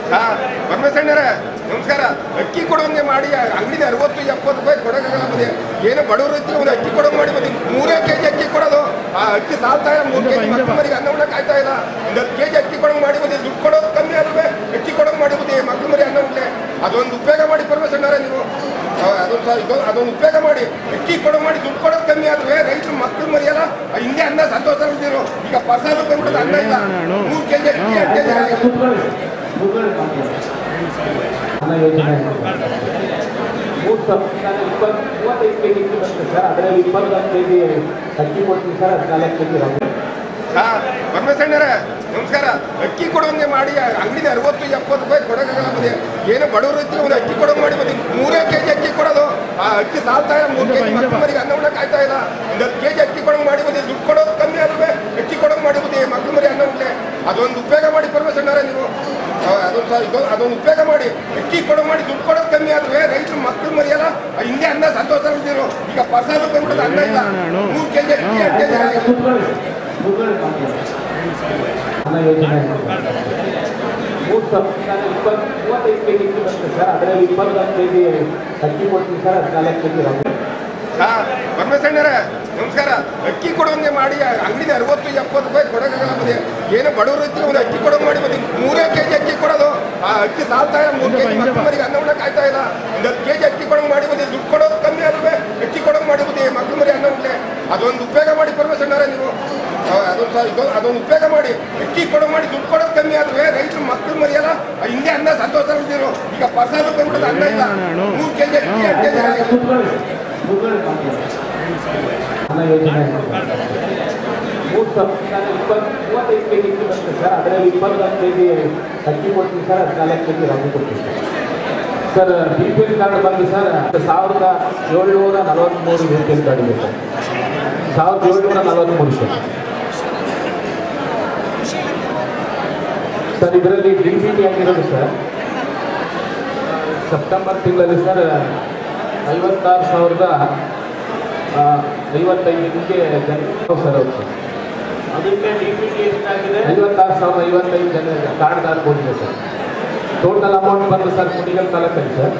ಹಾ ಪರಮೇಶ್ವರಣ್ಣರೇ ನಮಸ್ಕಾರ ಅಕ್ಕಿ ಕೊಡೋಂಗೆ ಮಾಡಿ ಅಂಗಡಿ ಅರವತ್ತು ಎಪ್ಪತ್ತು ರೂಪಾಯಿ ಕೊಡೋಕ್ಕಾಗಲ್ಲ ಬುದ್ಧಿ ಏನೋ ಬಡವರು ಇತ್ತು ಒಂದು ಅಕ್ಕಿ ಕೊಡೋಂಗೆ ಮಾಡಿ ಬುದ್ಧಿ ಮೂರೇ ಕೆ ಜಿ ಅಕ್ಕಿ ಕೊಡೋದು ಆ ಅಕ್ಕಿ ಸಾಲ್ತಾ ಇಲ್ಲ ಮೂರು ಕೆ ಜಿ ಮಕ್ಕಳಿಗೆ ಅನ್ನ ಉಣ್ಣಕ್ಕೆ ಆಯ್ತಾ ಇಲ್ಲ ಒಂದು ಹತ್ತು ಕೆ ಜಿ ಅಕ್ಕಿ ಕೊಡೋಂಗೆ ಮಾಡಿ ಬುದ್ಧಿ ದುಡ್ಡು ಕೊಡೋದು ಕಮ್ಮಿ ಅಲ್ವೇ ಅಕ್ಕಿ ಕೊಡೋಂಗೆ ಮಾಡಿ ಬುದ್ಧಿ ಮಕ್ಳು ಮರಿ ಅನ್ನ ಉಂಟೆ ಅದೊಂದು ಉಪಯೋಗ ಮಾಡಿ ಪರಮೇಶ್ವರಣ್ಣರೇ ನೀವು ಆ, ಅದೊಂದು ಸ- ಇದು ಅದೊಂದು ಉಪಯೋಗ ಮಾಡಿ ಅಕ್ಕಿ ಕೊಡೋ ಮಾಡಿ ದುಡ್ಡು ಕೊಡೋದು ಕಮ್ಮಿ ಆದ್ರೆ ರೈತರು ಮಕ್ಕಳು ಮರಿಯಲ್ಲ ಆ ಹಿಂಗೆ ಅನ್ನ ಸಂತೋಷ ಇದ್ದೀರು ಈಗ ಪರ್ಸಲ್ ರೂಪಾಯಿ ಅನ್ನ ಇಲ್ಲ ಮೂರು ಕೆ ಜಿ ಅಕ್ಕಿ ಎರಡು ಕೆ ಜಿ ಅನ್ನ ಯೋಜನೆ ಮೂರು ಸಾವಿರ ಇಪ್ಪತ್ತು ಮೂವತ್ತೈದು ಕೆ ಜಿ ಬರ್ತದೆ ಸರ್ ಅದರಲ್ಲಿ ಇಪ್ಪತ್ತೊಂದು ಕೆ ಜಿ ಅಕ್ಕಿ ಕೊಡ್ತೀವಿ ಸರ್ ಹದಿನಾಲ್ಕು ಕೆ ಜಿ ರವೆ ಹಾ ಪರಮೇಶ್ವರಣ್ಣರೇ ನಮಸ್ಕಾರ ಅಕ್ಕಿ ಕೊಡೋಂಗೆ ಮಾಡಿ ಅಂಗಡಿ ಅರವತ್ತು ಎಪ್ಪತ್ತು ರೂಪಾಯಿ ಕೊಡೋಕ್ಕಾಗಲ್ಲ ಬುದ್ಧಿ ಏನೋ ಬಡವರು ಇತ್ತು ಒಂದು ಅಕ್ಕಿ ಕೊಡೋಂಗೆ ಮಾಡಿ ಬುದ್ಧಿ ಮೂರೇ ಕೆ ಜಿ ಅಕ್ಕಿ ಕೊಡೋದು ಆ ಅಕ್ಕಿ ಸಾಲ್ತಾ ಇಲ್ಲ ಮೂರು ಕೆ ಜಿ ಮಕ್ಕಳಿಗೆ ಅನ್ನ ಉಣ್ಣಕ್ಕೆ ಆಯ್ತಾ ಇಲ್ಲ ಒಂದು ಹತ್ತು ಕೆ ಜಿ ಅಕ್ಕಿ ಕೊಡೋಂಗೆ ಮಾಡಿ ಬುದ್ಧಿ ದುಡ್ಡು ಕೊಡೋದು ಕಮ್ಮಿ ಅಲ್ವೇ ಅಕ್ಕಿ ಕೊಡೋಂಗೆ ಮಾಡಿ ಬುದ್ಧಿ ಮಕ್ಳು ಮರಿ ಅನ್ನ ಉಂಟೆ ಅದೊಂದು ಉಪಯೋಗ ಮಾಡಿ ಪರಮೇಶ್ವರಣ್ಣರೇ ನೀವು ಆ, ಅದೊಂದು ಸ- ಇದು ಅದೊಂದು ಉಪಯೋಗ ಮಾಡಿ ಅಕ್ಕಿ ಕೊಡೋ ಮಾಡಿ ದುಡ್ಡು ಕೊಡೋದು ಕಮ್ಮಿ ಆದ್ರೆ ರೈತರು ಮಕ್ಕಳು ಮರಿಯಲ್ಲ ಆ ಹಿಂಗೆ ಅನ್ನ ಸಂತೋಷ ಇದ್ದೀರು ಈಗ ಪರ್ಸಲ್ ರೂಪಾಯಿ ಅನ್ನ ಇಲ್ಲ ಮೂರು ಕೆ ಜಿ ಅಕ್ಕಿ ಎರಡು ಕೆ ಜಿ ಅನ್ನ ಯೋಜನೆ ಮೂರು ಸಾವಿರ ಇಪ್ಪತ್ತು ಮೂವತ್ತೈದು ಕೆ ಜಿ ಬರ್ತದೆ ಸರ್ ಅದರಲ್ಲಿ ಇಪ್ಪತ್ತೊಂದು ಕೆ ಜಿ ಅಕ್ಕಿ ಕೊಡ್ತೀವಿ ಸರ್ ಹದಿನಾಲ್ಕು ಕೆ ಜಿ ರವೆ ಹಾ ಪರಮೇಶ್ವರಣ್ಣರೇ ನಮಸ್ಕಾರ ಅಕ್ಕಿ ಕೊಡೋಂಗೆ ಮಾಡಿ ಅಂಗಡಿ ಅರವತ್ತು ಎಪ್ಪತ್ತು ರೂಪಾಯಿ ಕೊಡೋಕ್ಕಾಗಲ್ಲ ಬುದ್ಧಿ ಏನೋ ಬಡವರು ಇತ್ತು ಒಂದು ಅಕ್ಕಿ ಕೊಡೋಂಗೆ ಮಾಡಿ ಬುದ್ಧಿ ಮೂರೇ ಕೆ ಜಿ ಅಕ್ಕಿ ಕೊಡೋದು ಆ ಅಕ್ಕಿ ಸಾಲ್ತಾ ಇಲ್ಲ ಮೂರು ಕೆ ಜಿ ಮಕ್ಕಳಿಗೆ ಅನ್ನ ಉಣ್ಣಕ್ಕೆ ಆಯ್ತಾ ಇಲ್ಲ ಒಂದು ಹತ್ತು ಕೆ ಜಿ ಅಕ್ಕಿ ಕೊಡೋಂಗೆ ಮಾಡಿ ಬುದ್ಧಿ ದುಡ್ಡು ಕೊಡೋದು ಕಮ್ಮಿ ಅಲ್ವೇ ಅಕ್ಕಿ ಕೊಡೋಂಗೆ ಮಾಡಿ ಬುದ್ಧಿ ಮಕ್ಳು ಮರಿ ಅನ್ನ ಉಂಟೆ ಅದೊಂದು ಉಪಯೋಗ ಮಾಡಿ ಪರಮೇಶ್ವರಣ್ಣರೇ ನೀವು ಆ, ಅದೊಂದು ಸ- ಇದು ಅದೊಂದು ಉಪಯೋಗ ಮಾಡಿ ಅಕ್ಕಿ ಕೊಡೋ ಮಾಡಿ ದುಡ್ಡು ಕೊಡೋದು ಕಮ್ಮಿ ಆದ್ರೆ ರೈತರು ಮಕ್ಕಳು ಮರಿಯಲ್ಲ ಆ ಹಿಂಗೆ ಅನ್ನ ಸಂತೋಷ ಇದ್ದೀರು ಈಗ ಪರ್ಸಲ್ ರೂಪಾಯಿ ಅನ್ನ ಇಲ್ಲ ಮೂರು ಕೆ ಜಿ ಅಕ್ಕಿ ಎರಡು ಕೆ ಜಿ ಅನ್ನ ಯೋಜನೆ ಮೂರು ಸಾವಿರ ಇಪ್ಪತ್ತು ಮೂವತ್ತೈದು ಕೆ ಜಿ ಬರ್ತದೆ ಸರ್ ಅದರಲ್ಲಿ ಇಪ್ಪತ್ತೊಂದು ಕೆ ಜಿ ಅಕ್ಕಿ ಕೊಡ್ತೀವಿ ಸರ್ ಹದಿನಾಲ್ಕು ಕೆ ಜಿ ರವೆ ಕೊಡ್ತೀವಿ sir B P L card ಬಂದು ಸರ್ ಸಾವಿರದ ಏಳ್ನೂರ ನಲವತ್ತ್ಮೂರು ಬಿ ಪಿ ಎಲ್ ಕಾರ್ಡ್ ಇದೆ ಸರ್ ಸಾವಿರದ ಏಳ್ನೂರ ನಲವತ್ತ್ಮೂರು ಸರ್ ಸರ್ ಇದರಲ್ಲಿ ಡಿ ಬಿ ಟಿ ಆಗಿರೋದು ಸರ್ ಸೆಪ್ಟೆಂಬರ್ ತಿಂಗಳಲ್ಲಿ ಸರ್ ಐವತ್ತಾರು ಸಾವಿರದ ಆ, ಐವತ್ತೈದಕ್ಕೆ ಜನ ಸರ್ ಹೌದು ಸರ್ ಅದಕ್ಕೆ ಡಿ ಪಿ ಟಿ ಎಷ್ಟಾಗಿದೆ ಐವತ್ತಾರು ಸಾವಿರದ ಐವತ್ತೈದು ಜನ ಕಾರ್ಡ್ದಾರ ಕೊಟ್ಟಿದೆ ಸರ್ ಟೋಟಲ್ ಅಮೌಂಟ್ ಬಂದು ಸರ್ ಕುಣಿಗಲ್ ತಾಲೂಕಲ್ಲಿ ಸರ್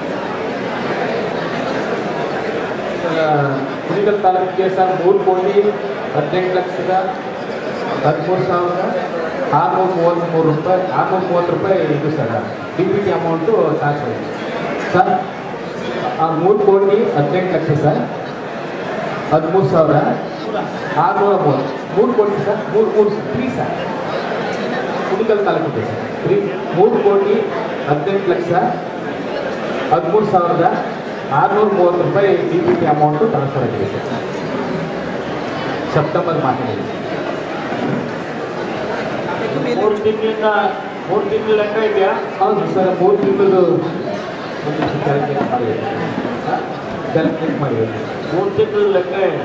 ಆ, ಕುಣಿಗಲ್ ತಾಲೂಕಿಗೆ ಸರ್ ಮೂರು ಕೋಟಿ ಹದಿನೆಂಟು ಲಕ್ಷದ ಹದಿಮೂರು ಸಾವಿರದ ಆರುನೂರ ಮೂವತ್ತ್ಮೂರು ರೂಪಾಯಿ ಆರುನೂರ ಮೂವತ್ತು ರೂಪಾಯಿ ಇದು sir D B T amount ಸಾಕು ಸರ್ ಆ ಮೂರು ಕೋಟಿ ಹದಿನೆಂಟು ಲಕ್ಷ ಸರ್ ಹದಿಮೂರು ಸಾವಿರ ಆರುನೂರ ಮೂವತ್ತು ಮೂರು ಕೋಟಿ ಸರ್ ಮೂರು ಮೂರು ಫ್ರೀ ಸರ್ ಕುಣಿಗಲ್ ತಾಲೂಕಿದೆ ಸರ್ ಫ್ರೀ ಮೂರು ಕೋಟಿ ಹದಿನೆಂಟು ಲಕ್ಷ ಹದಿಮೂರು ಸಾವಿರದ ಆರುನೂರ ಮೂವತ್ತು ರೂಪಾಯಿ D B T amount transfer ಆಗಿದೆ ಸರ್ ಸೆಪ್ಟೆಂಬರ್ ಮಾಸದಲ್ಲಿ ಮೂರು ತಿಂಗಳಿಂದ ಮೂರು ತಿಂಗಳ ಲೆಕ್ಕ ಇದೆಯಾ ಹೌದು ಸರ್ ಮೂರು ತಿಂಗಳು ಒಂದು ಕ್ಯಾಲ್ಕುಲೇಟ್ ಮಾಡಿದೆ ಕ್ಯಾಲ್ಕುಲೇಟ್ ಮಾಡಿದೆ ಮೂರು ತಿಂಗಳ ಲೆಕ್ಕ ಇದೆ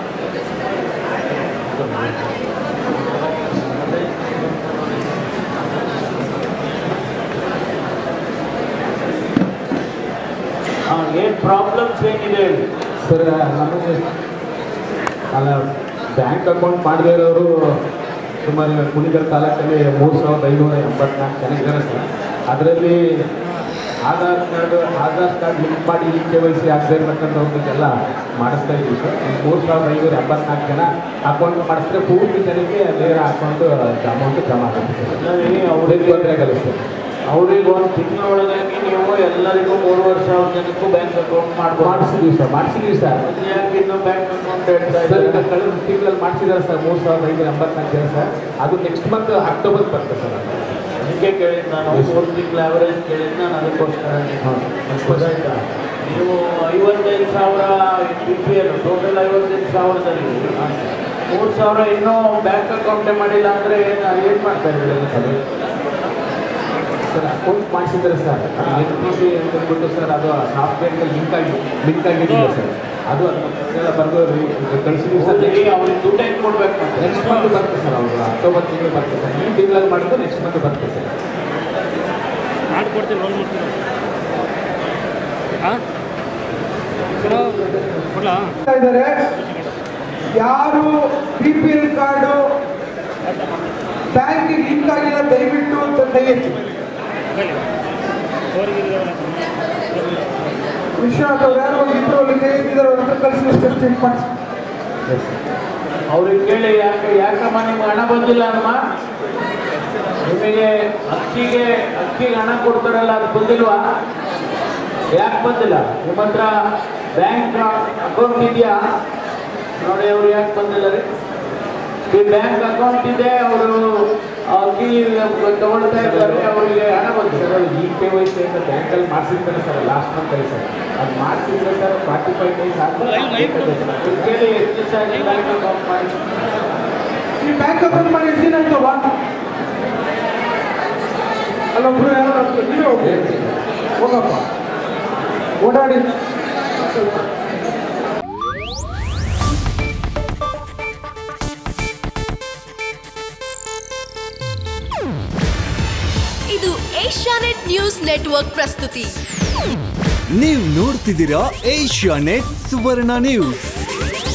ಏನು ಪ್ರಾಬ್ಲಮ್ಸ್ ಏನಿದೆ ಹೇಳಿ ಸರ್ ನಮಗೆ ಅಲ್ಲ ಬ್ಯಾಂಕ್ ಅಕೌಂಟ್ ಮಾಡದೇ ಇರೋರು ಸುಮಾರು ಕುಣಿಗಲ್ ತಾಲೂಕಲ್ಲಿ ಮೂರು ಸಾವಿರದ ಐನೂರ ಎಂಬತ್ನಾಲ್ಕು ಜನ ಇದ್ದಾರೆ ಸರ್ ಅದರಲ್ಲಿ Aadhaar card Aadhaar card link ಮಾಡಿ ಇ ಕೆ ವೈ ಸಿ ಆಗದೇ ಇರ್ತಕ್ಕಂಥವ್ರಿಗೆಲ್ಲ ಮಾಡಿಸ್ತಾ ಇದ್ದೀವಿ ಸರ್ ಮೂರು ಸಾವಿರದ ಐನೂರ ಎಂಬತ್ನಾಲ್ಕು ಜನ ಅಕೌಂಟ್ ಮಾಡಿಸಿದ್ರೆ ಪೂರ್ತಿ ಜನಕ್ಕೆ ನೇರ ಅಕೌಂಟ್ ಅಮೌಂಟ್ ಜಮಾ ಆಗುತ್ತೆ ಸರ್ ನೋಡಿ ಅವ್ರಿಗೆ ಅವ್ರಿಗೆ ತೊಂದರೆ ಆಗಲ್ಲ ಸರ್ ಅವ್ರಿಗೆ ಒಂದು ತಿಂಗಳೊಳಗಾಗಿ ನೀವು ಎಲ್ಲರಿಗೂ ಮೂರುವರೆ ಸಾವಿರ ಜನಕ್ಕೂ ಬ್ಯಾಂಕ್ ಅಕೌಂಟ್ ಮಾಡ್ಬೋದು ಮಾಡಿಸಿದ್ದೀವಿ ಸರ್ ಮಾಡಿಸಿದ್ದೀವಿ ಸರ್ ಯಾಕೆ ಇನ್ನು ಬ್ಯಾಂಕ್ ಅಕೌಂಟ್ ಹೇಳ್ತಾ ಸರ್ ಈಗ ಇದ್ದಾರೆ ಕಳೆದ ತಿಂಗಳಲ್ಲಿ ಮಾಡಿಸಿದ್ದಾರೆ ಸರ್ ಮೂರು ಸಾವಿರದ ಐನೂರ ಎಂಬತ್ನಾಲ್ಕು ಜನ ಸರ್ ಅದು ನೆಕ್ಸ್ಟ್ ಮಂತ್ ಅಕ್ಟೋಬರ್ ಬರ್ತದೆ ಸರ್ ಅದು. ಅದಕ್ಕೆ ಕೇಳಿದ್ದು ನಾನು ಮೂರು ತಿಂಗಳ ಆವರೇಜ್ ಕೇಳಿದ್ದು ನಾನು ಅದಕ್ಕೋಸ್ಕರ ಹಾಂ. ಗೊತ್ತಾಯ್ತಾ ನೀವು ಐವತ್ತೈದು ಸಾವಿರ ಬಿ ಪಿ ಎಲ್ ಟೋಟಲ್ ಐವತ್ತೈದು ಸಾವಿರದಲ್ಲಿ ಮೂರು ಸಾವಿರ ಇನ್ನೂ ಬ್ಯಾಂಕ್ ಅಕೌಂಟೇ ಮಾಡಿಲ್ಲ ಅಂದರೆ ಏನು ಏನು ಮಾಡ್ತಾ ಇದ್ದೀರಿ ಸರ್ ಅಕೌಂಟ್ ಮಾಡಿಸಿದ್ದಾರೆ ಸರ್ ಎನ್ ಪಿ ಸಿ ಅಂತ ಅಂದ್ಬಿಟ್ಟು ಸರ್ ಅದು ಸಾಫ್ಟ್ವೇರ್ಗೆ ಲಿಂಕ್ ಆಗಿ ಲಿಂಕ್ ಆಗಿದೆಯಲ್ಲ ಸರ್ ಅದು ಅದನ್ನೆಲ್ಲ ಬರೆದು ಕಳಿಸಿದ್ದೀವಿ ಸರ್ ಹೌದು, ಅವ್ರಿಗೆ ದುಡ್ಡು ಹೆಂಗೆ ಕೊಡ್ಬೇಕು ಮತ್ತೆ ನೆಕ್ಸ್ಟ್ ಮಂತ್ ಬರ್ತದೆ ಸರ್ ಅವರು ಅಕ್ಟೋಬರ್ ತಿಂಗಳು ಬರ್ತದೆ ಸರ್ ಈ ತಿಂಗಳಲ್ಲಿ ಮಾಡಿದ್ದು ನೆಕ್ಸ್ಟ್ ಮಂತ್ ಬರ್ತದೆ ಸರ್ ಮಾಡ್ಕೊಡ್ತೀನಿ ಲೋನ್ ಮಾಡ್ತೀನಿ ಹಾಂ ಕೊಡ್ಲಾ ಇದ್ದಾರೆ ಯಾರು ಬಿ ಪಿ ಎಲ್ ಕಾರ್ಡು ಬ್ಯಾಂಕಿಗೆ ಲಿಂಕ್ ಆಗಿಲ್ಲ ದಯವಿಟ್ಟು ತಂದೆ ಎತ್ತಿ ವಿಶ್ವನಾಥ್ ಅವ್ರು ಯಾರು ಒಂದು ಇಬ್ಬರು ಅಲ್ಲಿ ಕೈ ಎತ್ತಿದ್ದಾರೆ ಅವ್ರ ಹತ್ರ ಕಳಿಸಿ ಚೆಕ್ ಮಾಡಿ ಅವ್ರಿಗೆ ಕೇಳಿ ಯಾಕೆ ಯಾಕಮ್ಮ ನಿಮ್ಗೆ ಹಣ ಬಂದಿಲ್ಲ ಅಮ್ಮ ನಿಮಗೆ ಅಕ್ಕಿಗೆ ಅಕ್ಕಿಗೆ ಹಣ ಕೊಡ್ತಾರಲ್ಲ ಅದು ಬಂದಿಲ್ವಾ ಯಾಕೆ ಬಂದಿಲ್ಲ ನಿಮ್ಮ ಹತ್ರ ಬ್ಯಾಂಕ್ ಅಕೌಂಟ್ ಇದೆಯಾ ನೋಡಿ ಅವ್ರು ಯಾಕೆ ಬಂದಿಲ್ಲ ರೀ ಈ ಬ್ಯಾಂಕ್ ಅಕೌಂಟ್ ಇದೆ ಅವರು ಅಕ್ಕಿ ತಗೊಳ್ತಾ ಇದ್ದಾರೆ ಅವರಿಗೆ ಹಣ ಬಂದಿದೆ sir E K Y C ಅಂತ ಬ್ಯಾಂಕಲ್ಲಿ ಮಾಡಿಸಿರ್ತಾರೆ ಸರ್ ಲಾಸ್ಟ್ ಮಂತ್ ಅಲ್ಲಿ ಸರ್ ಅದು ಮಾಡಿಸಿದ್ರೆ ಸರ್ ಫಾರ್ಟಿ ಫೈವ್ ಡೇಸ್ ಆದ್ಮೇಲೆ ಇವ್ರು ಕೇಳಿ ಎಷ್ಟು ದಿವಸ ಆಗಿ ಬ್ಯಾಂಕ್ ಅಕೌಂಟ್ ಮಾಡಿ ಈ ಬ್ಯಾಂಕ್ ಅಕೌಂಟ್ ಮಾಡಿ ಎಷ್ಟು ದಿನ ಆಯ್ತವ ಅಲ್ಲೊಬ್ರು ಯಾರು ನೀವೇ ಹೋಗಿ ಹೋಗಪ್ಪ ಓಡಾಡಿ ಇದು ಏಷ್ಯಾನೆಟ್ ನ್ಯೂಸ್ ನೆಟ್ವರ್ಕ್ ಪ್ರಸ್ತುತಿ ನೀವು ನೋಡ್ತಿದ್ದೀರಾ ಏಷ್ಯಾ ನೆಟ್ ಸುವರ್ಣ ನ್ಯೂಸ್